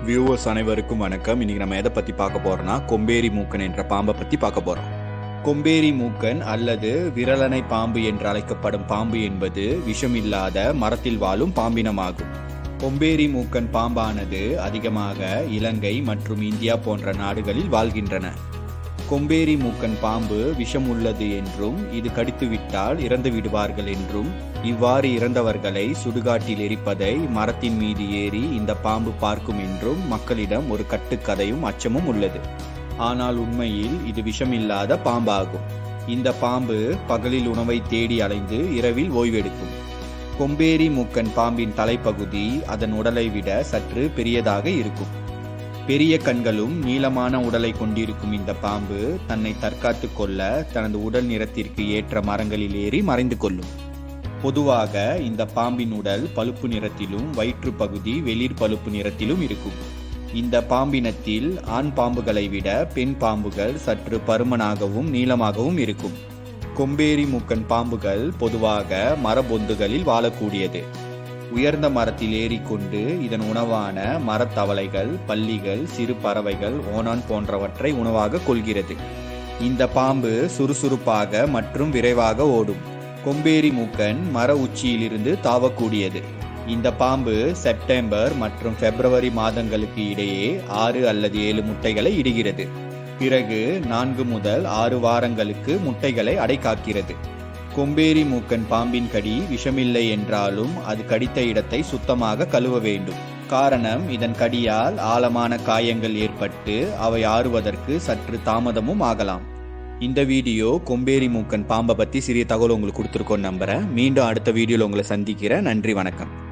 viewers அனைவருக்கும் வணக்கம் இன்னைக்கு நம்ம எதை பத்தி பார்க்க போறோம்னா கொம்பேரி மூக்கன் என்ற பாம்பை பத்தி பார்க்க போறோம் கொம்பேரி மூக்கன் அல்லது விரலனை பாம்பு என்று அழைக்கப்படும் பாம்பு என்பது விஷமில்லாத மரத்தில் வாழும் பாம்பினமாகும் கொம்பேரி மூக்கன் பாம்பானது அதிகமாக இலங்கை மற்றும் இந்தியா போன்ற நாடுகளில் வாழ்கின்றன கொம்பேரி மூக்கன் பாம்பு விஷம் உள்ளது என்றும் இது கடித்துவிட்டால் இறந்து விடுவார்கள் என்றும் இவ்வாறு இறந்தவர்களை சுடுகாட்டில் எரிப்பதை மரத்தின் மீது ஏறி இந்த பாம்பு பார்க்கும் என்றும் மக்களிடம் ஒரு கட்டுக்கதையும் அச்சமும் உள்ளது ஆனால் உண்மையில் இது விஷமில்லாத பாம்பாகும் இந்த பாம்பு பகலில் உணவை தேடி அலைந்து இரவில் ஓய்வெடுக்கும் கொம்பேரி மூக்கன் பாம்பின் தலைப்பகுதி அதன் உடலை விட சற்று பெரியதாக இருக்கும் பெரிய கண்களும் நீளமான உடலை கொண்டிருக்கும் இந்த பாம்பு தன்னை தற்காத்து கொள்ள தனது உடல் நிறத்திற்கு ஏற்ற மரங்களில் ஏறி மறைந்து கொள்ளும் பொதுவாக இந்த பாம்பின் உடல் பழுப்பு நிறத்திலும் வயிற்று பகுதி வெளிர் பழுப்பு நிறத்திலும் இருக்கும் இந்த பாம்பினத்தில் ஆண் பாம்புகளை விட பெண் பாம்புகள் சற்று பருமனாகவும் நீளமாகவும் இருக்கும் கொம்பேரி மூக்கன் பாம்புகள் பொதுவாக மரபொந்துகளில் வாழக்கூடியது உயர்ந்த மரத்தில் ஏறிக்கொண்டு இதன் உணவான மரத்தவளைகள் பல்லிகள் சிறு பறவைகள் ஓனான் போன்றவற்றை உணவாக கொள்கிறது இந்த பாம்பு சுறுசுறுப்பாக மற்றும் விரைவாக ஓடும் கொம்பேரி மூக்கன் மர உச்சியிலிருந்து தாவக்கூடியது இந்த பாம்பு செப்டம்பர் மற்றும் பிப்ரவரி மாதங்களுக்கு இடையே ஆறு அல்லது ஏழு முட்டைகளை இடுகிறது பிறகு நான்கு முதல் ஆறு வாரங்களுக்கு முட்டைகளை அடைக்காக்கிறது கொம்பேரி மூக்கன் பாம்பின் கடி விஷமில்லை என்றாலும் அது கடித்த இடத்தை சுத்தமாக கழுவ வேண்டும் காரணம் இதன் கடியால் ஆழமான காயங்கள் ஏற்பட்டு அவை ஆறுவதற்கு சற்று தாமதமும் ஆகலாம் இந்த வீடியோ கொம்பேரி மூக்கன் பாம்பை பத்தி சிறிய தகவல் உங்களுக்கு கொடுத்துருக்கோன்னு நம்புறேன் மீண்டும் அடுத்த வீடியோல உங்களை சந்திக்கிறேன் நன்றி வணக்கம்